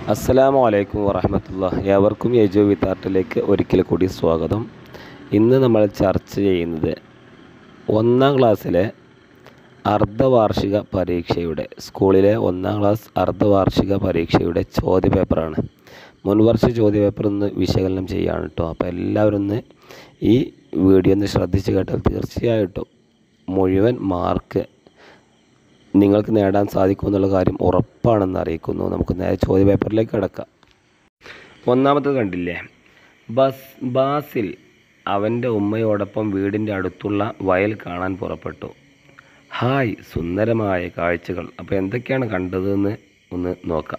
അസ്സലാമു അലൈക്കും വറഹമത്തുള്ള ഏവർക്കും യജു വിത്താർട്ടിലേക്ക് ഒരിക്കൽ കൂടി സ്വാഗതം ഇന്ന് നമ്മൾ ചർച്ച ചെയ്യുന്നത് ഒന്നാം ക്ലാസ്സിലെ അർദ്ധവാർഷിക പരീക്ഷയുടെ സ്കൂളിലെ ഒന്നാം ക്ലാസ് അർദ്ധവാർഷിക പരീക്ഷയുടെ ചോദ്യപേപ്പറാണ് മുൻവർഷ ചോദ്യപേപ്പർ ഒന്ന് വിശകലനം ചെയ്യുകയാണ് കേട്ടോ അപ്പോൾ എല്ലാവരും ഒന്ന് ഈ വീഡിയോ ഒന്ന് ശ്രദ്ധിച്ച് കേട്ടാൽ തീർച്ചയായിട്ടും മുഴുവൻ മാർക്ക് നിങ്ങൾക്ക് നേടാൻ സാധിക്കും എന്നുള്ള കാര്യം ഉറപ്പാണെന്ന് അറിയിക്കുന്നു നമുക്ക് നേരെ ചോദ്യപേപ്പറിലേക്ക് കിടക്കാം ഒന്നാമത്തത് കണ്ടില്ലേ ബസ് ബാസിൽ അവൻ്റെ ഉമ്മയോടൊപ്പം വീടിൻ്റെ അടുത്തുള്ള വയൽ കാണാൻ പുറപ്പെട്ടു ഹായ് സുന്ദരമായ കാഴ്ചകൾ അപ്പോൾ എന്തൊക്കെയാണ് കണ്ടതെന്ന് ഒന്ന് നോക്കാം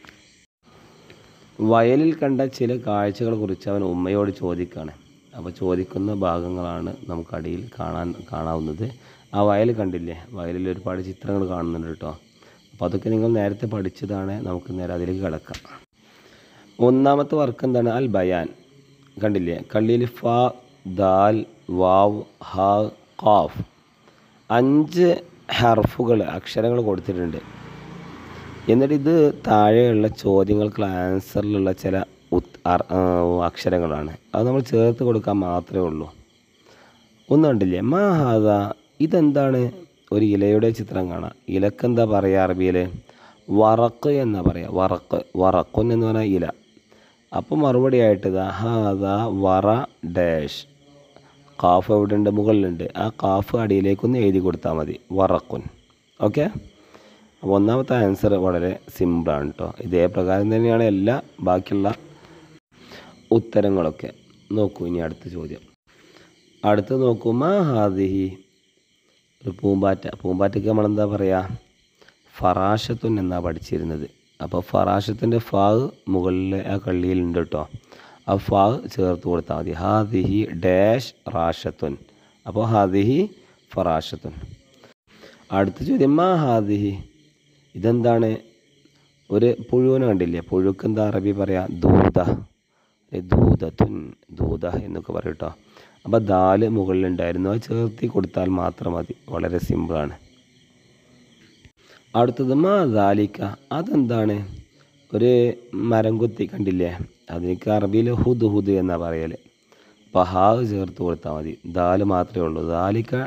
വയലിൽ കണ്ട ചില കാഴ്ചകളെ കുറിച്ച് അവൻ ഉമ്മയോട് ചോദിക്കുകയാണ് അപ്പോൾ ചോദിക്കുന്ന ഭാഗങ്ങളാണ് നമുക്കടിയിൽ കാണാൻ കാണാവുന്നത് ആ വയൽ കണ്ടില്ലേ വയലിൽ ഒരുപാട് ചിത്രങ്ങൾ കാണുന്നുണ്ട് കേട്ടോ അപ്പോൾ അതൊക്കെ നിങ്ങൾ നേരത്തെ പഠിച്ചതാണ് നമുക്ക് നേരെ അതിലേക്ക് കിടക്കാം ഒന്നാമത്തെ വർക്ക് എന്താണ് അൽ ബയാൻ കണ്ടില്ലേ കള്ളിയിൽ ഫ ദാൽ വാവ് ഹ ഖാഫ് അഞ്ച് ഹർഫുകൾ അക്ഷരങ്ങൾ കൊടുത്തിട്ടുണ്ട് എന്നിട്ട് ഇത് താഴെയുള്ള ചോദ്യങ്ങൾക്ക് ആൻസറിലുള്ള ചില ഉത് അർ- ആ, അക്ഷരങ്ങളാണ് അത് നമ്മൾ ചേർത്ത് കൊടുക്കാൻ മാത്രമേ ഉള്ളൂ ഒന്നും കണ്ടില്ലേ മാഹാദ ഇതെന്താണ് ഒരു ഇലയുടെ ചിത്രം കാണാം ഇലക്കെന്താ പറയുക അറബിയിൽ വറക്ക് എന്നാ പറയുക വറക്ക് വറക്കുൻ എന്ന് പറഞ്ഞാൽ ഇല അപ്പോൾ മറുപടി ആയിട്ട് ഇതാ ഹാദ വറ ഡാഷ് കാഫ് എവിടെ ഉണ്ട് മുകളിലുണ്ട് ആ കാഫ് അടിയിലേക്കൊന്ന് എഴുതി കൊടുത്താൽ മതി വറക്കുൻ ഓക്കെ അപ്പോൾ ഒന്നാമത്തെ ആൻസർ വളരെ സിമ്പിളാണ് കേട്ടോ ഇതേ പ്രകാരം തന്നെയാണ് എല്ലാ ബാക്കിയുള്ള ഉത്തരങ്ങളൊക്കെ നോക്കൂ ഇനി അടുത്ത ചോദ്യം അടുത്ത് നോക്കൂ മാ ഹാദിഹി ഒരു പൂമ്പാറ്റ പൂമ്പാറ്റയ്ക്ക് നമ്മളെന്താ പറയുക ഫറാഷത്തുൻ എന്നാ പഠിച്ചിരുന്നത് അപ്പോൾ ഫറാഷത്തിൻ്റെ ഫാവ് മുകളിലെ ആ കള്ളിയിലുണ്ട് കേട്ടോ ആ ഫാവ് ചേർത്ത് കൊടുത്താൽ മതി ഹാദിഹി ഡാഷ് റാഷത്തുൻ അപ്പോൾ ഹാദിഹി ഫറാഷത്തുൻ അടുത്ത ചോദ്യം മാ ഹാദിഹി ഇതെന്താണ് ഒരു പുഴുവിനെ കണ്ടില്ലേ പുഴുക്ക് എന്താ അറബി പറയാ ദൂത ഏ, ദൂതത്തുൻ ദൂത എന്നൊക്കെ പറയും കേട്ടോ അപ്പോൾ ദാല് മുകളിലുണ്ടായിരുന്നു അത് ചേർത്തി കൊടുത്താൽ മാത്രം മതി വളരെ സിമ്പിളാണ് അടുത്തത് മാ ദാലിക്ക അതെന്താണ് ഒരു മരം കുത്തി കണ്ടില്ലേ അതിനൊക്കെ അറബിയിൽ ഹുദ് ഹുദ് എന്നാ പറയൽ അപ്പോൾ ഹാവ് ചേർത്ത് കൊടുത്താൽ മതി ദാല് മാത്രമേ ഉള്ളൂ ദാലിക്ക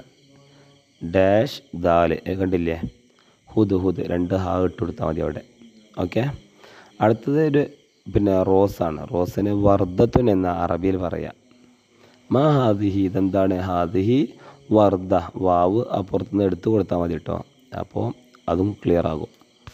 ഡാഷ് ദാല് ഏ, കണ്ടില്ലേ ഹുദ് ഹുദ് രണ്ട് ഹാ ഇട്ട് കൊടുത്താൽ മതി അവിടെ ഓക്കെ അടുത്തത് ഒരു പിന്നെ റോസാണ് റോസിന് വർദ്ധത്തുൻ എന്ന അറബിയിൽ പറയാം മാ ഹാദിഹി ഇതെന്താണ് ഹാദിഹി വർദ്ധ വാവ് അപ്പുറത്തുനിന്ന് എടുത്തു കൊടുത്താൽ മതി കേട്ടോ അപ്പോൾ അതും ക്ലിയർ ആകും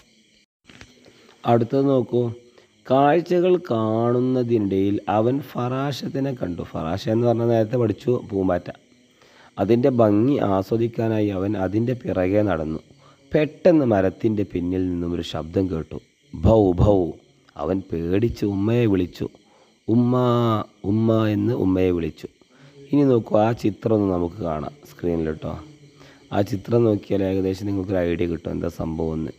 അടുത്തത് നോക്കൂ കാഴ്ചകൾ കാണുന്നതിനിടയിൽ അവൻ ഫറാഷത്തിനെ കണ്ടു ഫറാഷ എന്ന് പറഞ്ഞാൽ നേരത്തെ പഠിച്ചു പൂമ്പാറ്റ അതിൻ്റെ ഭംഗി ആസ്വദിക്കാനായി അവൻ അതിൻ്റെ പിറകെ നടന്നു പെട്ടെന്ന് മരത്തിൻ്റെ പിന്നിൽ നിന്നും ഒരു ശബ്ദം കേട്ടു ഭൗ ഭൗ അവൻ പേടിച്ച് ഉമ്മയെ വിളിച്ചു ഉമ്മ ഉമ്മ എന്ന് ഉമ്മയെ വിളിച്ചു ഇനി നോക്കൂ ആ ചിത്രം ഒന്ന് നമുക്ക് കാണാം സ്ക്രീനിൽ കേട്ടോ ആ ചിത്രം നോക്കിയാൽ ഏകദേശം നിങ്ങൾക്കൊരു ഐഡിയ കിട്ടും എന്താ സംഭവം എന്ന്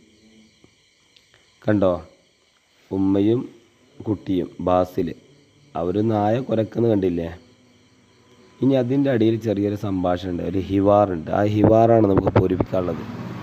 കണ്ടോ ഉമ്മയും കുട്ടിയും ബാസിൽ അവർ നായ കുരക്കുന്ന കണ്ടില്ലേ ഇനി അതിൻ്റെ അടിയിൽ ചെറിയൊരു സംഭാഷണമുണ്ട് ഒരു ഹിവാറുണ്ട് ആ ഹിവാറാണ് നമുക്ക് പൂരിപ്പിക്കാനുള്ളത്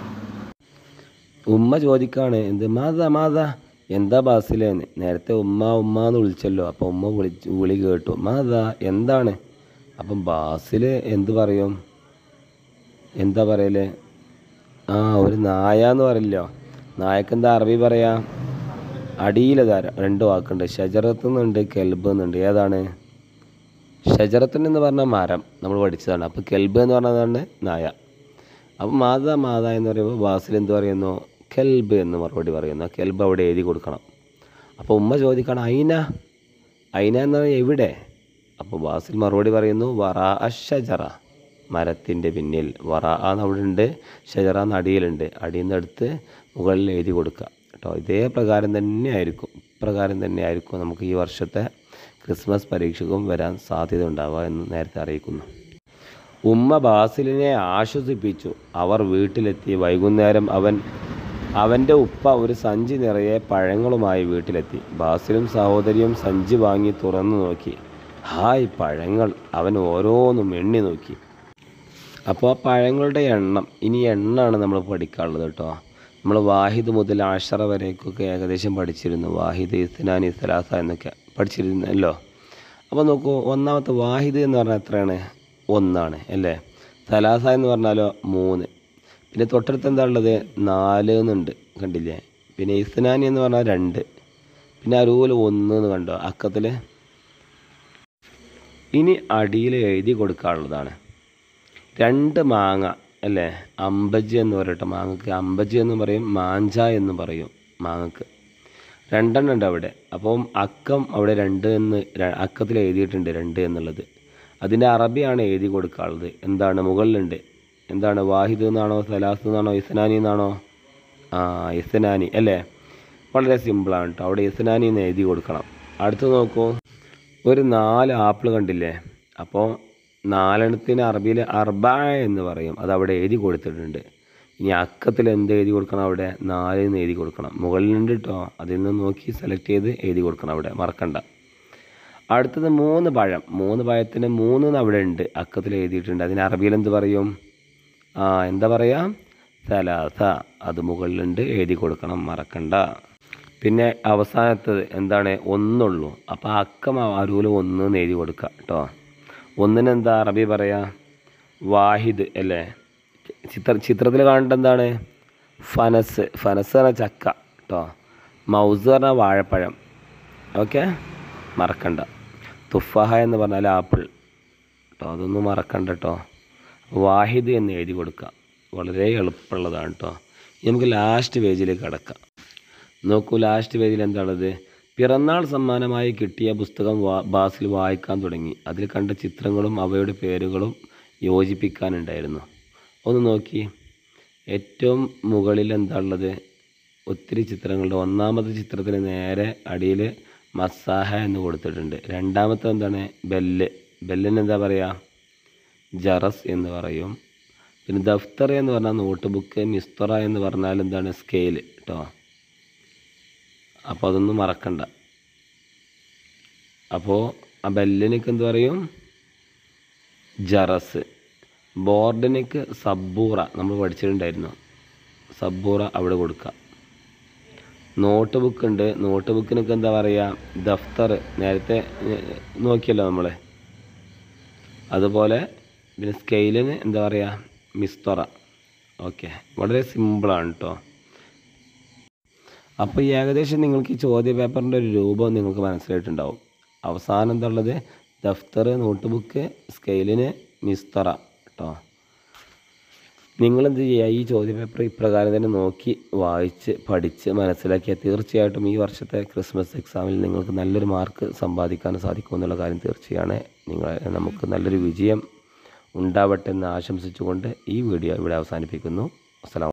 ഉമ്മ ചോദിക്കാണ് എന്ത് മാതാ മാതാ എന്താ ബാസിലേന്ന് നേരത്തെ ഉമ്മ ഉമ്മ എന്ന് വിളിച്ചല്ലോ അപ്പോൾ ഉമ്മ വിളിച്ച് വിളി കേട്ടു മാതാ എന്താണ് അപ്പം ബാസിൽ എന്ത് പറയും എന്താ പറയല് ആ ഒരു നായ എന്ന് പറയില്ലോ നായക്ക് എന്താ അറബി പറയാ അടിയിലതാ രണ്ട് വാക്കുണ്ട് ഷജറത്ത് നിന്നുണ്ട് കെൽബ് എന്നുണ്ട് ഏതാണ് ഷജറത്തുൻ എന്ന് പറഞ്ഞ മരം നമ്മൾ പഠിച്ചതാണ് അപ്പോൾ കെൽബ് എന്ന് പറഞ്ഞതാണ് നായ അപ്പോൾ മാതാ മാതാ എന്ന് പറയുമ്പോൾ ബാസിൽ എന്ത് പറയുന്നു കെൽബ് എന്ന് മറുപടി പറയുന്നു ആ കെൽബ് അവിടെ എഴുതി കൊടുക്കണം അപ്പോൾ ഉമ്മ ചോദിക്കണം അയിന അയിന എന്ന് പറഞ്ഞാൽ എവിടെ അപ്പോൾ ബാസിൽ മറുപടി പറയുന്നു വറ അഷജറ മരത്തിൻ്റെ പിന്നിൽ വറ എന്ന് അവിടെ ഉണ്ട് ഷജറ എന്ന് അടിയിലുണ്ട് അടിയിൽ നിന്ന് എടുത്ത് മുകളിൽ എഴുതി കൊടുക്കുക കേട്ടോ ഇതേ പ്രകാരം തന്നെ ആയിരിക്കും ഇപ്രകാരം തന്നെ ആയിരിക്കും നമുക്ക് ഈ വർഷത്തെ ക്രിസ്മസ് പരീക്ഷയ്ക്കും വരാൻ സാധ്യത ഉണ്ടാവുക എന്ന് നേരത്തെ അറിയിക്കുന്നു ഉമ്മ ബാസിലിനെ ആശ്വസിപ്പിച്ചു അവർ വീട്ടിലെത്തി വൈകുന്നേരം അവൻ അവൻ്റെ ഉപ്പ ഒരു സഞ്ചി നിറയെ പഴങ്ങളുമായി വീട്ടിലെത്തി ബാസിലും സഹോദരിയും സഞ്ചി വാങ്ങി തുറന്നു നോക്കി ഹായ് പഴങ്ങൾ അവൻ ഓരോന്നും എണ്ണി നോക്കി അപ്പോൾ ആ പഴങ്ങളുടെ എണ്ണം ഇനി എണ്ണമാണ് നമ്മൾ പഠിക്കാനുള്ളത് കേട്ടോ നമ്മൾ വാഹിദ് മുതൽ ആഷറ വരേക്കൊക്കെ ഏകദേശം പഠിച്ചിരുന്നു വാഹിദ് ഇസ്നാനി സലാസ എന്നൊക്കെ പഠിച്ചിരുന്നല്ലോ അപ്പോൾ നോക്കൂ ഒന്നാമത്തെ വാഹിദ് എന്ന് പറഞ്ഞാൽ എത്രയാണ് ഒന്നാണ് അല്ലേ സലാസ എന്ന് പറഞ്ഞാലോ മൂന്ന് പിന്നെ തൊട്ടടുത്ത് എന്താ ഉള്ളത് നാല് എന്നുണ്ട് കണ്ടില്ലേ പിന്നെ ഇസ്നാനി എന്ന് പറഞ്ഞാൽ രണ്ട് പിന്നെ അരൂൽ ഒന്ന് എന്ന് കണ്ടോ അക്കത്തിൽ ഇനി അടിയിൽ എഴുതി കൊടുക്കാനുള്ളതാണ് രണ്ട് മാങ്ങ അല്ലേ അമ്പജി എന്ന് പറയട്ടെ മാങ്ങക്ക് അമ്പജി എന്ന് പറയും മാഞ്ച എന്ന് പറയും മാങ്ങക്ക് രണ്ടെണ്ണം ഉണ്ട് അവിടെ അപ്പം അക്കം അവിടെ രണ്ട് എന്ന് ര- അക്കത്തിൽ എഴുതിയിട്ടുണ്ട് രണ്ട് എന്നുള്ളത് അതിൻ്റെ അറബിയാണ് എഴുതി കൊടുക്കാനുള്ളത് എന്താണ് മുകളിലുണ്ട് എന്താണ് വാഹിദ് എന്നാണോ സലാസ് എന്നാണോ ഇസ്നാനി എന്നാണോ ആ ഇസ്നാനി അല്ലേ വളരെ സിമ്പിളാണ് കേട്ടോ അവിടെ ഇസ്നാനി എന്ന് എഴുതി കൊടുക്കണം അടുത്ത് നോക്കൂ ഒരു നാല് ആപ്പിൾ കണ്ടില്ലേ അപ്പോൾ നാലെണ്ണത്തിന് അറബിയിൽ അർബ എന്ന് പറയും അത് അവിടെ എഴുതി കൊടുത്തിട്ടുണ്ട് ഇനി അക്കത്തിൽ എന്ത് എഴുതി കൊടുക്കണം അവിടെ നാല് എന്ന് എഴുതി കൊടുക്കണം മുകളിലുണ്ട് കേട്ടോ അതിൽ നിന്ന് നോക്കി സെലക്ട് ചെയ്ത് എഴുതി കൊടുക്കണം അവിടെ മറക്കണ്ട അടുത്തത് മൂന്ന് പഴം മൂന്ന് പഴത്തിന് മൂന്ന് എന്ന് അവിടെ ഉണ്ട് അക്കത്തിൽ എഴുതിയിട്ടുണ്ട് അതിന് അറബിയിൽ എന്ത് പറയും ആ എന്താ പറയുക സലാസ അത് മുകളിലുണ്ട് എഴുതി കൊടുക്കണം മറക്കണ്ട പിന്നെ അവസാനത്തത് എന്താണ് ഒന്നുള്ളൂ അപ്പോൾ ആ അക്കം അരൂല് ഒന്ന് എന്ന് എഴുതി കൊടുക്കുക കേട്ടോ ഒന്നിന് എന്താ അറബി പറയാ വാഹിദ് അല്ലേ ചിത്ര ചിത്രത്തിൽ കാണേണ്ട എന്താണ് ഫനസ് ഫനസ് പറഞ്ഞാൽ ചക്ക കേട്ടോ മൗസ് പറഞ്ഞാൽ വാഴപ്പഴം ഓക്കെ മറക്കണ്ട തുഫാഹ എന്ന് പറഞ്ഞാൽ ആപ്പിൾ കേട്ടോ അതൊന്നും മറക്കണ്ട കേട്ടോ വാഹിദ് എന്ന് എഴുതി കൊടുക്കുക വളരെ എളുപ്പമുള്ളതാണ് കേട്ടോ ഇനി നമുക്ക് ലാസ്റ്റ് പേജിലേക്ക് കടക്കാം നോക്കൂ ലാസ്റ്റ് പേജിൽ എന്താണത് പിറന്നാൾ സമ്മാനമായി കിട്ടിയ പുസ്തകം വാ ബാസിൽ വായിക്കാൻ തുടങ്ങി അതിൽ കണ്ട ചിത്രങ്ങളും അവയുടെ പേരുകളും യോജിപ്പിക്കാനുണ്ടായിരുന്നു ഒന്ന് നോക്കി ഏറ്റവും മുകളിൽ എന്താ ഉള്ളത് ഒത്തിരി ചിത്രങ്ങളുണ്ട് ഒന്നാമത്തെ ചിത്രത്തിന് നേരെ അടിയിൽ മസാഹ എന്ന് കൊടുത്തിട്ടുണ്ട് രണ്ടാമത്തെ എന്താണ് ബെല്ല് ബെല്ലിന് എന്താ പറയുക ജറസ് എന്ന് പറയും പിന്നെ ദഫ്തർ എന്ന് പറഞ്ഞാൽ നോട്ട് ബുക്ക് മിസ്തറ എന്ന് പറഞ്ഞാൽ എന്താണ് സ്കെയിൽ കേട്ടോ അപ്പോൾ അതൊന്നും മറക്കണ്ട അപ്പോൾ ആ ബെല്ലിനൊക്കെ എന്ത് പറയും ജറസ് ബോർഡിനൊക്കെ സബ്ബൂറ നമ്മൾ പഠിച്ചിട്ടുണ്ടായിരുന്നു സബ്ബൂറ അവിടെ കൊടുക്കുക നോട്ട് ബുക്ക് ഉണ്ട് നോട്ട് ബുക്കിനൊക്കെ എന്താ പറയുക ദഫ്തർ നേരത്തെ ഏഹ്, നോക്കിയല്ലോ നമ്മൾ അതുപോലെ പിന്നെ സ്കെയിലിന് എന്താ പറയുക മിസ്തറ ഓക്കെ വളരെ സിമ്പിളാണ് കേട്ടോ അപ്പോൾ ഈ ഏകദേശം നിങ്ങൾക്ക് ഈ ചോദ്യ പേപ്പറിൻ്റെ ഒരു രൂപം നിങ്ങൾക്ക് മനസ്സിലായിട്ടുണ്ടാവും അവസാനം എന്താ ഉള്ളത് ദഫ്തർ നോട്ട് ബുക്ക് സ്കെയിലിന് മിസ്തറ കേട്ടോ നിങ്ങളെന്ത് ചെയ്യുക ഈ ചോദ്യ പേപ്പർ ഇപ്രകാരം തന്നെ നോക്കി വായിച്ച് പഠിച്ച് മനസ്സിലാക്കിയാൽ തീർച്ചയായിട്ടും ഈ വർഷത്തെ ക്രിസ്മസ് എക്സാമിൽ നിങ്ങൾക്ക് നല്ലൊരു മാർക്ക് സമ്പാദിക്കാൻ സാധിക്കും എന്നുള്ള കാര്യം തീർച്ചയാണ് നിങ്ങൾ നമുക്ക് നല്ലൊരു വിജയം ഉണ്ടാവട്ടെ എന്ന് ആശംസിച്ചുകൊണ്ട് ഈ വീഡിയോ ഇവിടെ അവസാനിപ്പിക്കുന്നു അസ്സലാമു